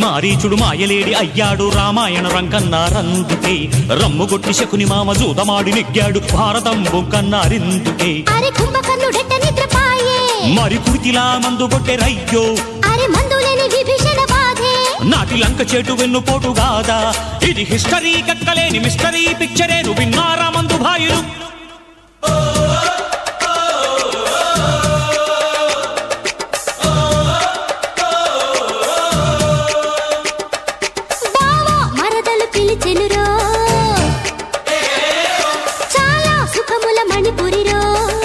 మారీచుడు మాయలేడి అయ్యాడు రామాయణ రంకన్నారందుకే రమ్ముగొట్టి శకుని మామ జూదమాడి నెగ్గాడు భారతం బొంకన్నారిందుకే అరే కుంభకర్ణుడెట్ట నిద్రపాయే మరి కుర్తిలా మందు కొట్టే రయ్యో అరే మందులేని విభీషణ బాధే నాటి లంక చేటు వెన్నుపోటు గాదా ఇది హిస్టరీ కక్కలేని మిస్టరీ పిక్చరేను విన్నారా మందు భాయులు బావా మరదలు పిలిచెనురో చాలా సుఖముల మణిపురిరో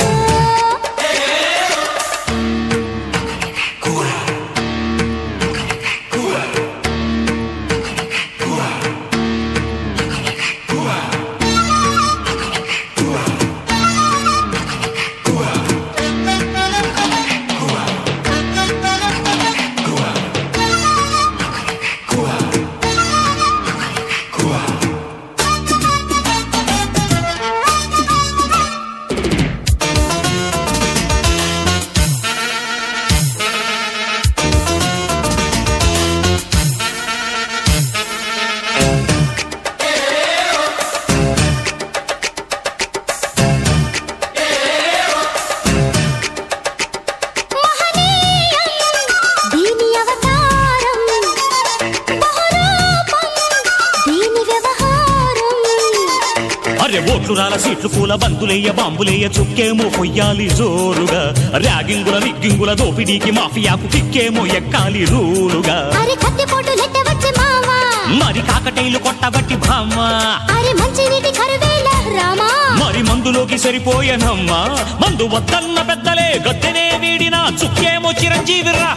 దీని అవతారం బహురూపం దీని వ్యవహారం అరే ఓట్లు రాల సీట్లు పూల బంతులేయ బాంబులేయ చుక్కేమో పొయ్యాలి జోరుగా ర్యాగింగుల నిగ్గింగుల దోపిడీకి మాఫియాకు కిక్కేమో ఎక్కాలి రూలుగా అరే కత్తిపోటు లెట్ట వచ్చే మావా మరి కాకటైలు కొట్టబట్టి భామ అరే మంచి నీటి కరువేల రామా మరి మందులోకి సరిపోయనమ్మా మందు వద్దన్న పెద్దలే గద్దెనే వీడిన చుక్కేమో చిరంజీవిరా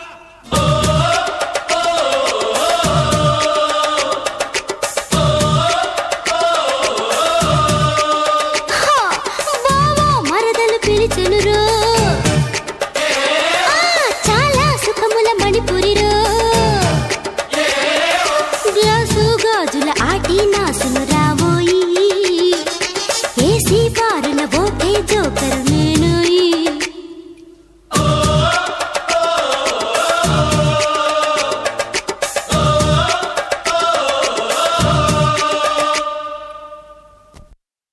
హా, బావా మరదలు పిలిచెనురో ఆ, చాలా సుఖముల మణిపురిరో గ్లాసు గాజుల ఆటినా